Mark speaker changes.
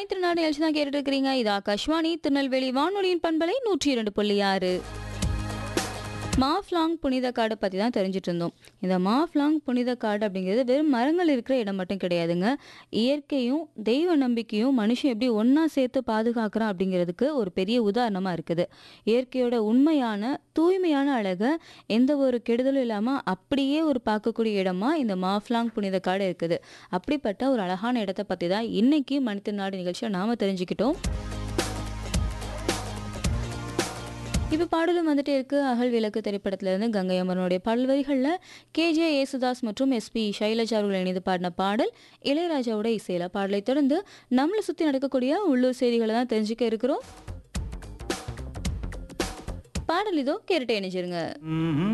Speaker 1: மணித்திருநாடு நிகழ்ச்சி தான் கேட்டுட்டு இருக்கிறீங்க இது ஆகாஷ்வாணி திருநெல்வேலி வானொலியின் பண்பலை நூற்றி இரண்டு புள்ளி ஆறு மாஃப்லாங் புனித காடை பற்றி தான் தெரிஞ்சிட்டு இருந்தோம் இந்த மாஃப்லாங் புனித காடு அப்படிங்கிறது வெறும் மரங்கள் இருக்கிற இடம் மட்டும் கிடையாதுங்க இயற்கையும் தெய்வ நம்பிக்கையும் மனுஷன் எப்படி ஒன்றா சேர்த்து பாதுகாக்கிறான் அப்படிங்கிறதுக்கு ஒரு பெரிய உதாரணமாக இருக்குது இயற்கையோட உண்மையான தூய்மையான அழகை எந்த ஒரு கெடுதலும் இல்லாமல் அப்படியே ஒரு பார்க்கக்கூடிய இடமா இந்த மாஃப்லாங் புனித காடு இருக்குது அப்படிப்பட்ட ஒரு அழகான இடத்த பற்றி தான் இன்னைக்கு மனிதநாடு நிகழ்ச்சியை நாம் தெரிஞ்சுக்கிட்டோம் இப்போ பாடலும் வந்துட்டே இருக்கு அகல் விளக்கு திரைப்படத்துல இருந்து கங்கை அமரனுடைய பாடல் வரிகளில் கேஜே ஏசுதாஸ் மற்றும் எஸ்பி சைலஜா அவர்கள் இணைந்து பாடின பாடல் இளையராஜாவோட இசையில பாடலை தொடர்ந்து நம்மளை சுற்றி நடக்கக்கூடிய உள்ளூர் செய்திகளை தான் தெரிஞ்சுக்க இருக்கிறோம் பாடல் இதோ கேட்டுட்டு இணைஞ்சிருங்க
Speaker 2: ம்ஹும்.